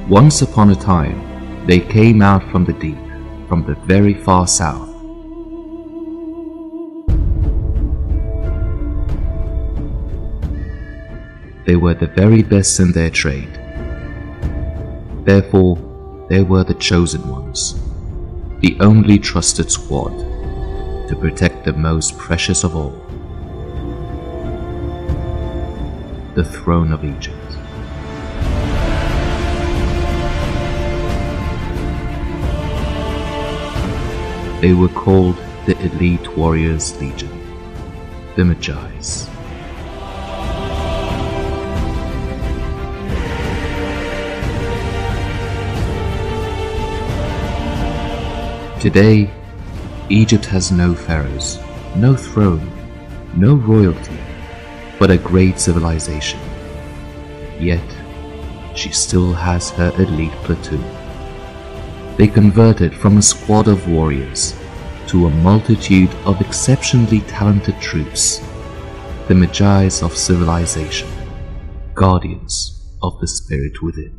Once upon a time, they came out from the deep, from the very far south. They were the very best in their trade. Therefore, they were the chosen ones, the only trusted squad to protect the most precious of all the throne of Egypt. They were called the Elite Warriors Legion, the Magi's. Today, Egypt has no pharaohs, no throne, no royalty, but a great civilization. Yet, she still has her elite platoon. They converted from a squad of warriors to a multitude of exceptionally talented troops, the Magi's of civilization, guardians of the spirit within.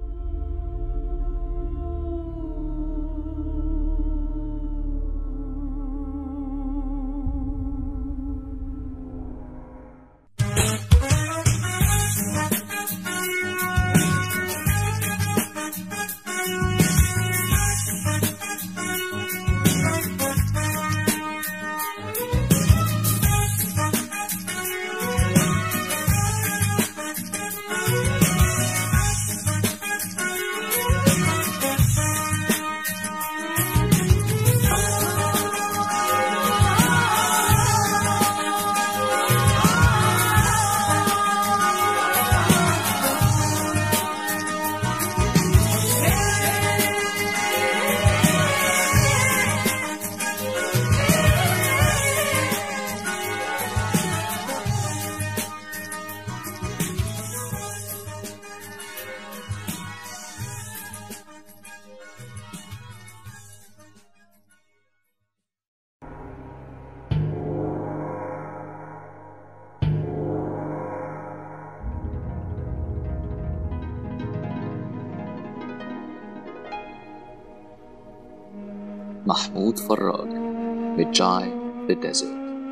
Mahmoud Farag, Magi the Desert.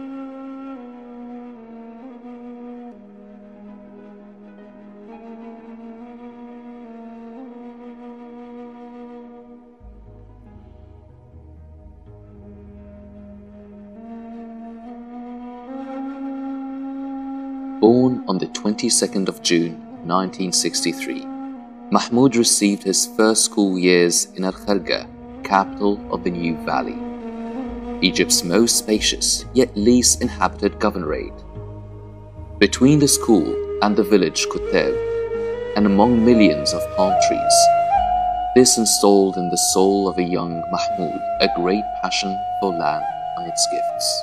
Born on the 22nd of June 1963, Mahmoud received his first school years in Al Kharga capital of the new valley, Egypt's most spacious yet least inhabited governorate. Between the school and the village Kuteb, and among millions of palm trees, this installed in the soul of a young Mahmud a great passion for land and its gifts.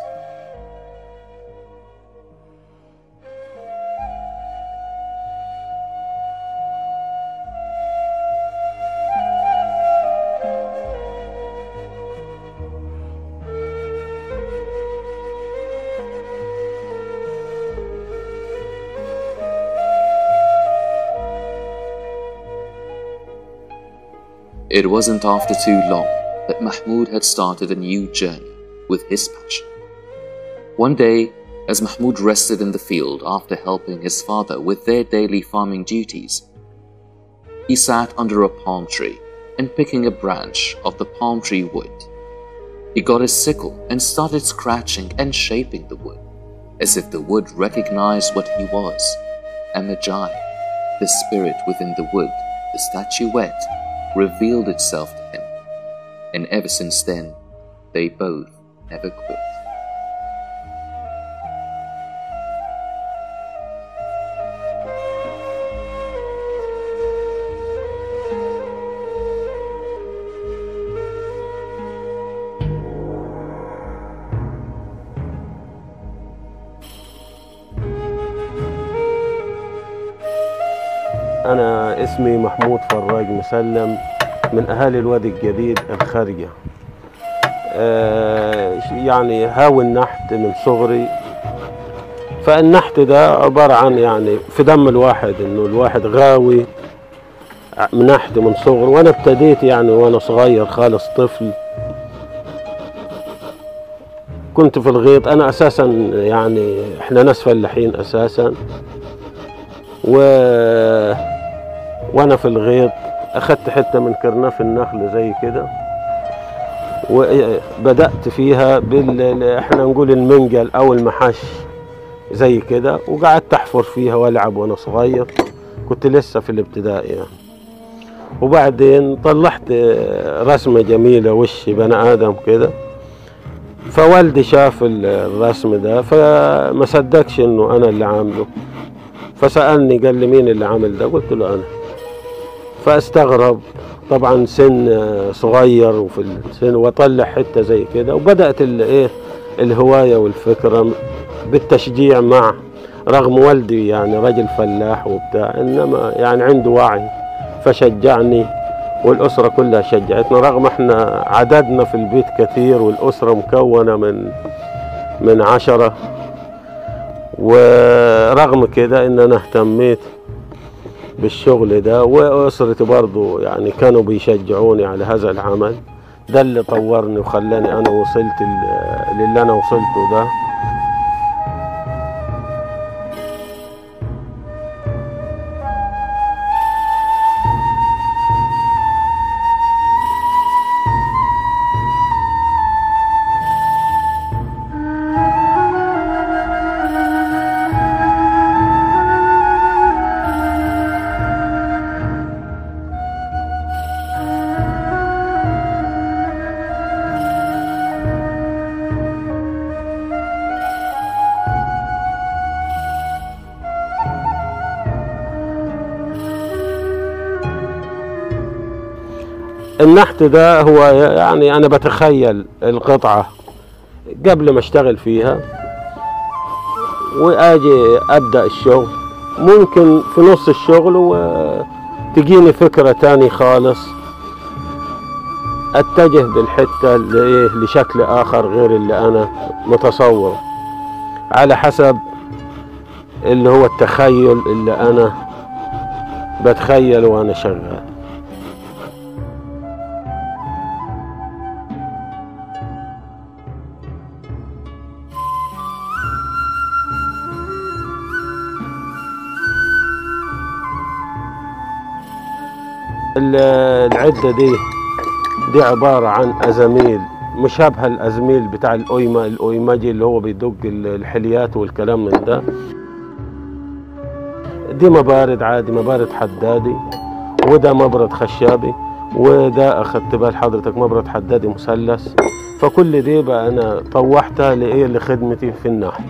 It wasn't after too long that Mahmoud had started a new journey with his passion. One day, as Mahmoud rested in the field after helping his father with their daily farming duties, he sat under a palm tree and picking a branch of the palm tree wood. He got his sickle and started scratching and shaping the wood, as if the wood recognized what he was, a Magi, the spirit within the wood, the statuette revealed itself to him, and ever since then, they both never quit. أنا اسمي محمود فراج مسلم من أهالي الوادي الجديد الخارجة آه، يعني هاوي النحت من صغري فالنحت ده عبارة عن يعني في دم الواحد إنه الواحد غاوي منحت من صغر وانا ابتديت يعني وانا صغير خالص طفل كنت في الغيط انا اساسا يعني احنا ناس فلاحين اساسا و وانا في الغيط اخدت حته من كرناف النخل زي كده وبدات فيها بال احنا نقول المنجل او المحش زي كده وقعدت احفر فيها والعب وانا صغير كنت لسه في الابتدائي يعني وبعدين طلعت رسمه جميله وش بني ادم كده فوالدي شاف الرسم ده فما صدقش انه انا اللي عامله فسالني قال لي مين اللي عامل ده قلت له انا فاستغرب طبعا سن صغير وفي السن واطلع حته زي كده وبدات الايه الهوايه والفكره بالتشجيع مع رغم والدي يعني رجل فلاح وبتاع انما يعني عنده وعي فشجعني والاسره كلها شجعتنا رغم احنا عددنا في البيت كثير والاسره مكونه من من عشره ورغم كده ان انا اهتميت بالشغل ده واسرتي برضو يعني كانوا بيشجعوني على هذا العمل ده اللي طورني وخلاني انا وصلت للي انا وصلته ده النحت ده هو يعني انا بتخيل القطعه قبل ما اشتغل فيها واجي ابدا الشغل ممكن في نص الشغل وتجيني فكره تاني خالص اتجه بالحته لشكل اخر غير اللي انا متصور على حسب اللي هو التخيل اللي انا بتخيله وانا شغال العدة دي دي عبارة عن أزاميل مشابهة الأزميل بتاع الأويما الأويماجي اللي هو بيدق الحليات والكلام من ده دي مبارد عادي مبارد حدادي وده مبرد خشابي وده أخدت بال حضرتك مبرد حدادي مثلث فكل دي بقى أنا طوحتها لإيه لخدمتي في النحت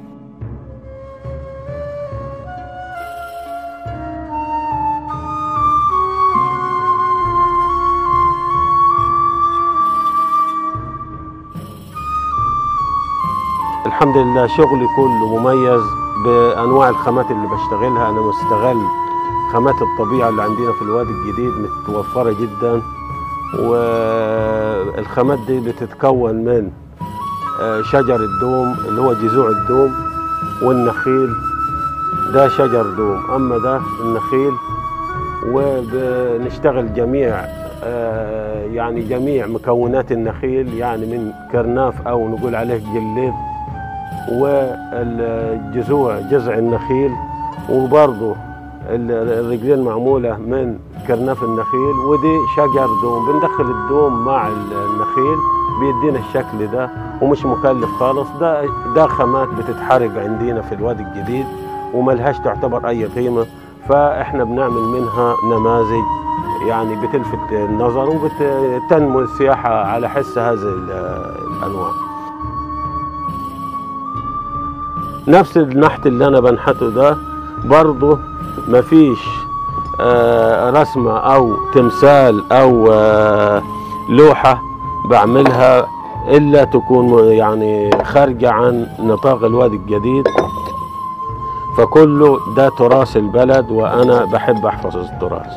الحمد لله شغلي كله مميز بانواع الخامات اللي بشتغلها انا مستغل خامات الطبيعه اللي عندنا في الوادي الجديد متوفره جدا والخامات دي بتتكون من شجر الدوم اللي هو جذوع الدوم والنخيل ده شجر دوم اما ده النخيل وبنشتغل جميع يعني جميع مكونات النخيل يعني من كرناف او نقول عليه جليد والجذوع جذع النخيل وبرضه الرجلين معمولة من كرناف النخيل ودي شجر دوم بندخل الدوم مع النخيل بيدينا الشكل ده ومش مكلف خالص ده ده خامات بتتحرق عندنا في الوادي الجديد وملهاش تعتبر أي قيمة فإحنا بنعمل منها نماذج يعني بتلفت النظر وبتنمو السياحة على حس هذه الأنواع نفس النحت اللي انا بنحته ده برضه مفيش آه رسمة او تمثال او آه لوحة بعملها الا تكون يعني خارجة عن نطاق الوادي الجديد فكله ده تراث البلد وانا بحب احفظ التراث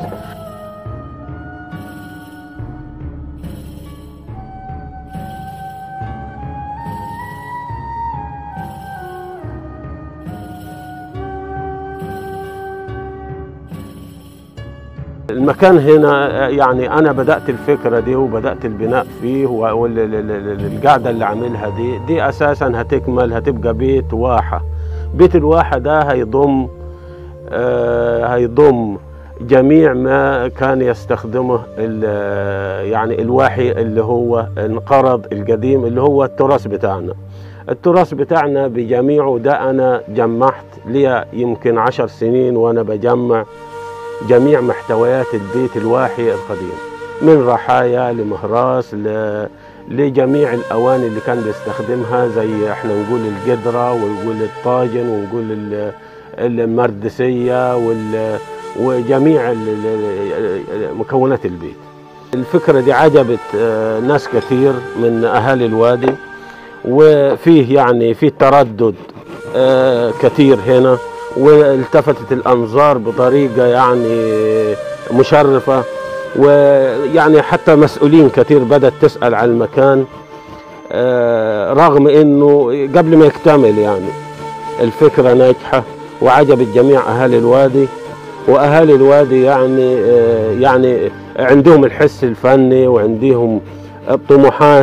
المكان هنا يعني انا بدات الفكره دي وبدات البناء فيه والقعده اللي عاملها دي دي اساسا هتكمل هتبقى بيت واحه بيت الواحه ده هيضم آه هيضم جميع ما كان يستخدمه يعني الواحي اللي هو انقرض القديم اللي هو التراث بتاعنا التراث بتاعنا بجميعه ده انا جمعت لي يمكن عشر سنين وانا بجمع جميع محتويات البيت الواحي القديم من رحايا لمهراس ل... لجميع الأواني اللي كان بيستخدمها زي احنا نقول القدرة ونقول الطاجن ونقول المردسية وال... وجميع مكونات البيت الفكرة دي عجبت ناس كثير من أهالي الوادي وفيه يعني في تردد كثير هنا والتفتت الانظار بطريقه يعني مشرفه ويعني حتى مسؤولين كثير بدات تسال على المكان رغم انه قبل ما يكتمل يعني الفكره ناجحه وعجبت جميع اهالي الوادي واهالي الوادي يعني يعني عندهم الحس الفني وعندهم الطموحات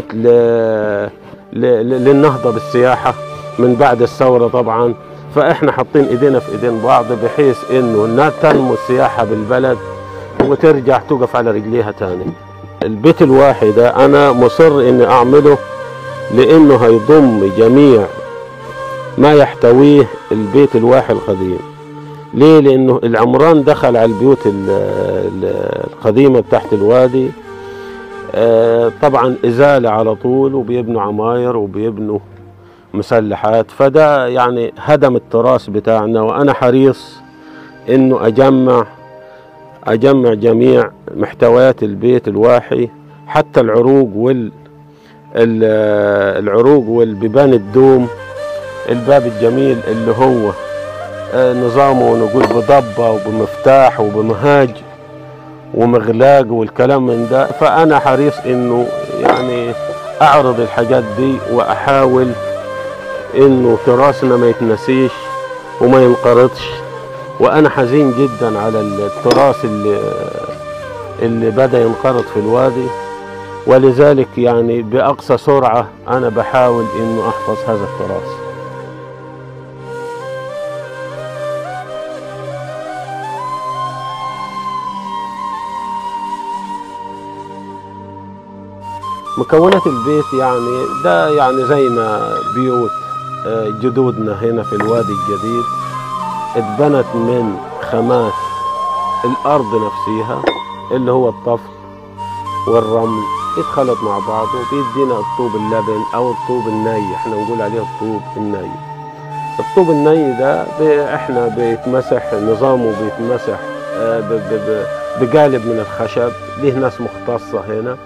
للنهضه بالسياحه من بعد الثوره طبعا فاحنا حاطين ايدينا في ايدين بعض بحيث انه تنمو السياحه بالبلد وترجع توقف على رجليها تاني البيت الواحد ده انا مصر اني اعمله لانه هيضم جميع ما يحتويه البيت الواحد القديم ليه لانه العمران دخل على البيوت القديمه تحت الوادي طبعا ازاله على طول وبيبنوا عماير وبيبنوا مسلحات فده يعني هدم التراث بتاعنا وانا حريص انه اجمع اجمع جميع محتويات البيت الواحي حتى العروق وال العروق والبيبان الدوم الباب الجميل اللي هو نظامه نقول بضبة وبمفتاح وبمهاج ومغلاق والكلام من ده فأنا حريص إنه يعني أعرض الحاجات دي وأحاول انه تراثنا ما يتنسيش وما ينقرضش وانا حزين جدا على التراث اللي اللي بدا ينقرض في الوادي ولذلك يعني باقصى سرعه انا بحاول انه احفظ هذا التراث مكونات البيت يعني ده يعني زي ما بيوت جدودنا هنا في الوادي الجديد اتبنت من خامات الارض نفسها اللي هو الطفل والرمل اتخلط مع بعضه بيدينا الطوب اللبن او الطوب الني احنا نقول عليه الطوب الني الطوب الني ده احنا بيتمسح نظامه بيتمسح بقالب من الخشب ليه ناس مختصة هنا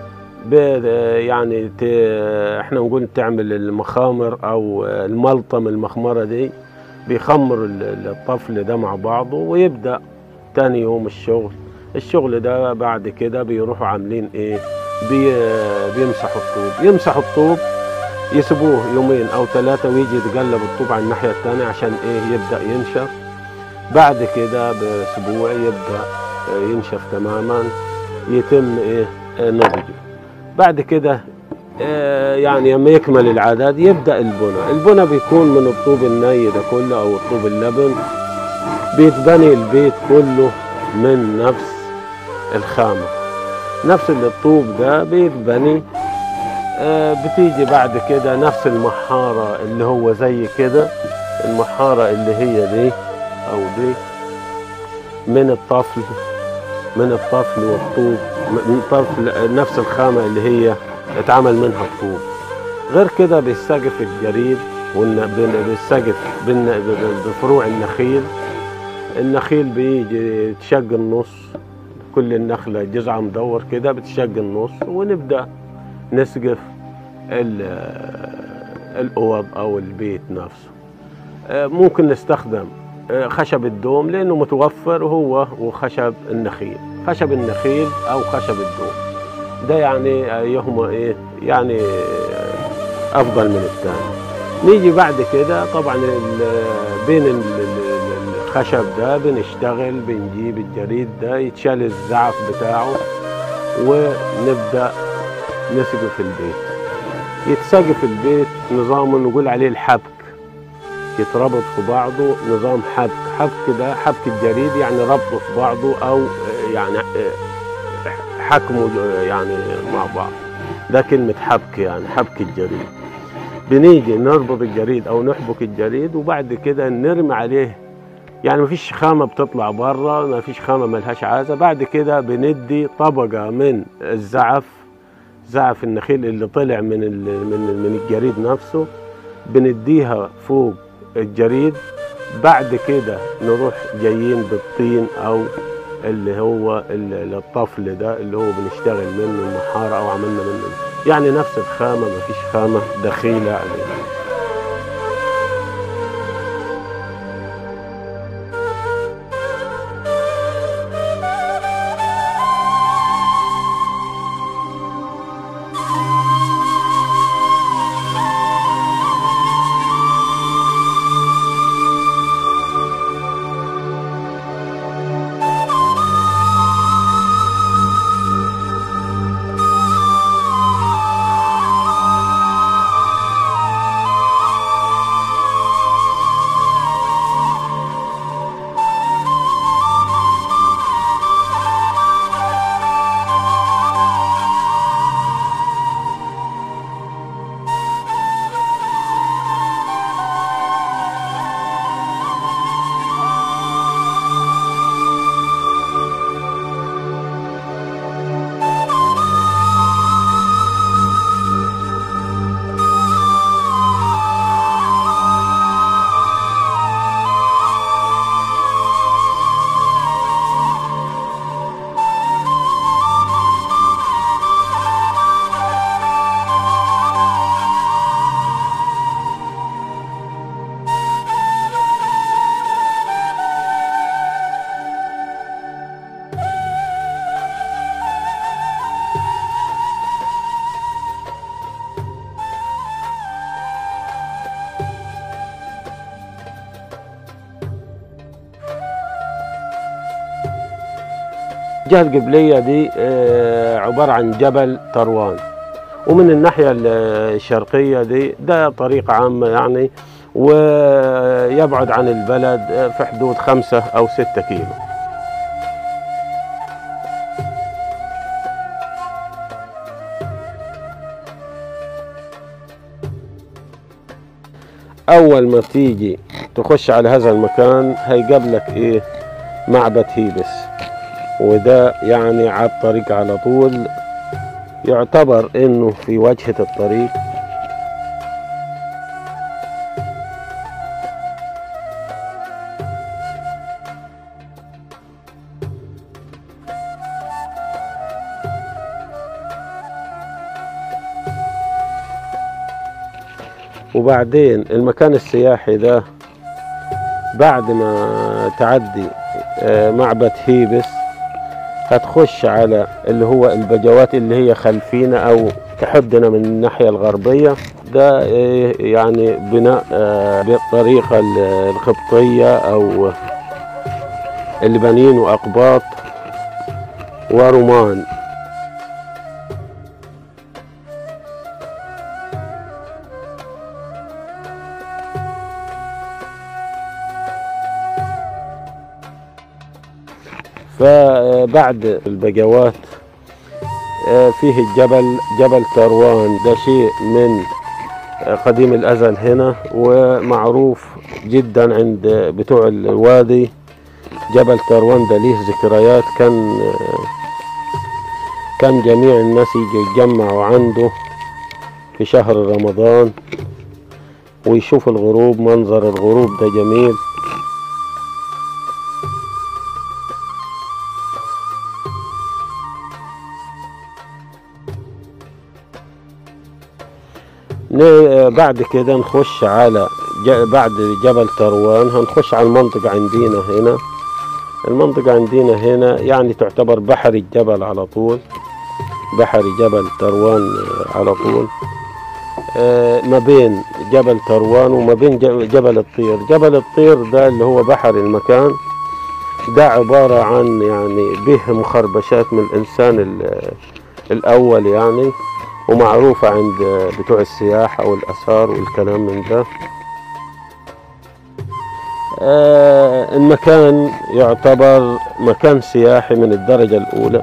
يعني احنا نقول تعمل المخامر او الملطم المخمره دي بيخمر الطفل ده مع بعضه ويبدا تاني يوم الشغل الشغل ده بعد كده بيروحوا عاملين ايه بي بيمسحوا الطوب يمسحوا الطوب يسيبوه يومين او ثلاثة ويجي يتقلب الطوب على الناحية التانية عشان ايه يبدأ ينشف بعد كده باسبوع يبدأ ينشف تماما يتم ايه نضجه بعد كده يعني لما يكمل العدد يبدا البنى البنى بيكون من الطوب الني ده كله او الطوب اللبن بيتبني البيت كله من نفس الخامه نفس الطوب ده بيتبني بتيجي بعد كده نفس المحاره اللي هو زي كده المحاره اللي هي دي او دي من الطفل من الطفل والطوب من طفل نفس الخامة اللي هي اتعمل منها الطوب غير كده بيستجف الجريد بيستجف بفروع النخيل النخيل بيجي تشق النص كل النخلة جذع مدور كده بتشق النص ونبدأ نسقف الأوض أو البيت نفسه ممكن نستخدم خشب الدوم لانه متوفر هو وخشب النخيل خشب النخيل او خشب الدوم ده يعني ايهما ايه يعني افضل من الثاني نيجي بعد كده طبعا بين الخشب ده بنشتغل بنجيب الجريد ده يتشال الزعف بتاعه ونبدأ نسقه في البيت يتسقى في البيت نظام نقول عليه الحبك يتربط في بعضه نظام حبك حبك ده حبك الجريد يعني ربطه في بعضه أو آه، يعني آه، حكمه آه، يعني مع بعض ده كلمة حبك يعني حبك الجريد بنيجي نربط الجريد او نحبك الجريد وبعد كده نرمي عليه يعني مفيش خامة بتطلع بره مفيش خامة ملهاش عازة بعد كده بندي طبقة من الزعف زعف النخيل اللي طلع من ال- من من الجريد نفسه بنديها فوق الجريد بعد كده نروح جايين بالطين او اللي هو ال- الطفل ده اللي هو بنشتغل منه المحارة او عملنا منه يعني نفس الخامة مفيش خامة دخيلة عليه الجهة القبلية دي آه، عبارة عن جبل تروان ومن الناحية ال- الشرقية دي ده طريق عامة يعني ويبعد عن البلد آه، في حدود خمسة أو ستة كيلو أول ما تيجي تخش على هذا المكان هيقابلك إيه معبد هيبس وده يعني على الطريق على طول يعتبر انه في وجهة الطريق وبعدين المكان السياحي ده بعد ما تعدي آه، معبد هيبس هتخش على اللي هو البجوات اللي هي خلفينا او تحدنا من الناحية الغربية ده آه، يعني بناء آه، بالطريقة ال- القبطية او اللي بانيينه اقباط ورومان فبعد البجوات آه، فيه الجبل جبل تروان ده شيء من آه، قديم الأزل هنا ومعروف جدا عند بتوع الوادي جبل تروان ده ليه ذكريات كان آه، كان جميع الناس يجي يتجمعوا عنده في شهر رمضان ويشوف الغروب منظر الغروب ده جميل ن- بعد كده نخش على ج- بعد جبل تروان هنخش على المنطقة عندنا هنا المنطقة عندنا هنا يعني تعتبر بحر الجبل على طول بحر جبل تروان آه، على طول آه، ما بين جبل تروان وما بين ج- جبل الطير جبل الطير ده اللي هو بحر المكان ده عبارة عن يعني به مخربشات من الإنسان ال- الأول يعني ومعروفة عند بتوع السياحة والآثار والكلام من ده آه، المكان يعتبر مكان سياحي من الدرجة الأولى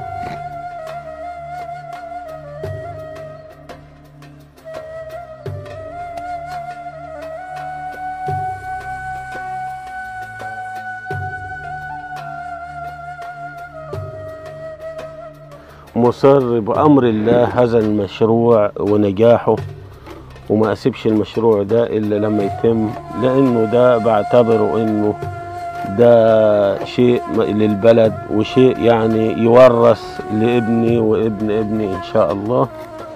مصر بأمر الله هذا المشروع ونجاحه وما أسيبش المشروع ده إلا لما يتم لأنه ده بعتبره إنه ده شيء م- للبلد وشيء يعني يورث لابني وابن ابني إن شاء الله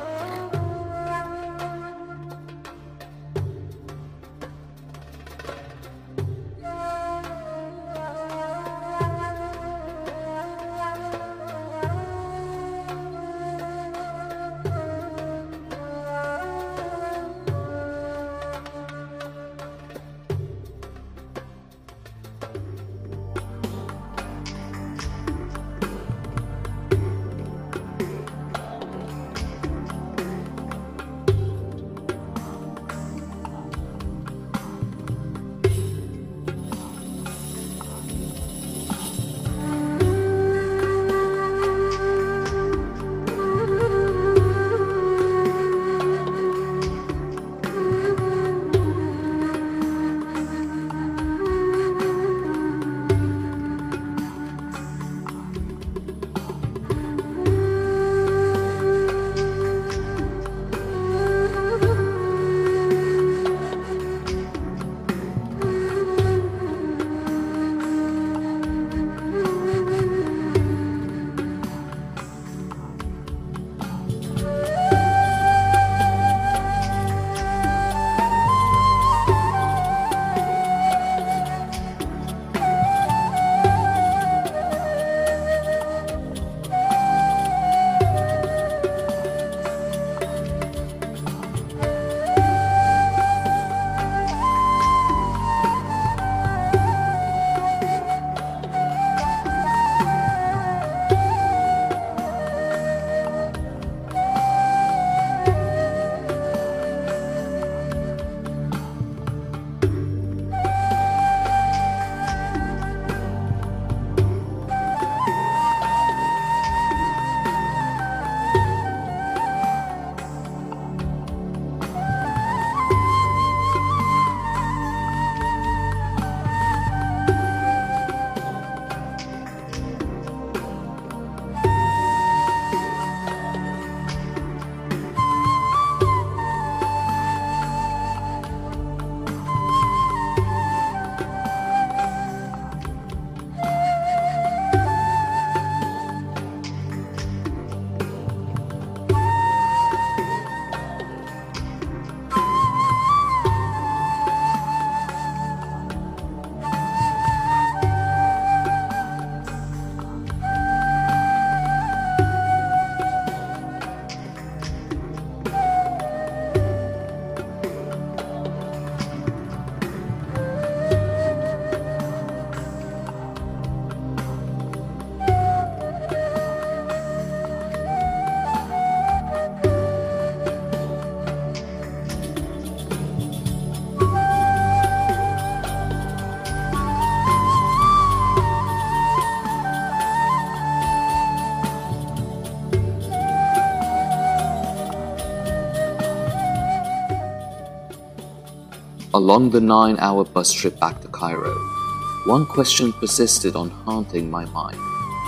Along the nine hour bus trip back to Cairo, one question persisted on haunting my mind.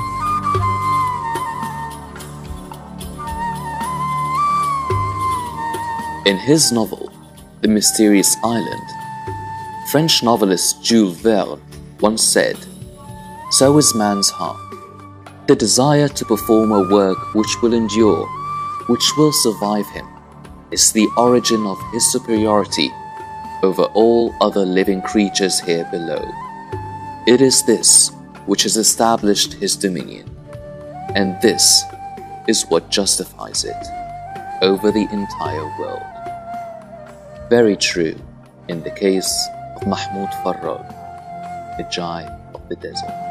In his novel, The Mysterious Island, French novelist Jules Verne once said, So is man's heart. The desire to perform a work which will endure, which will survive him, is the origin of his superiority over all other living creatures here below. It is this which has established his dominion, and this is what justifies it over the entire world. Very true in the case of Mahmoud Farrag, the giant of the desert.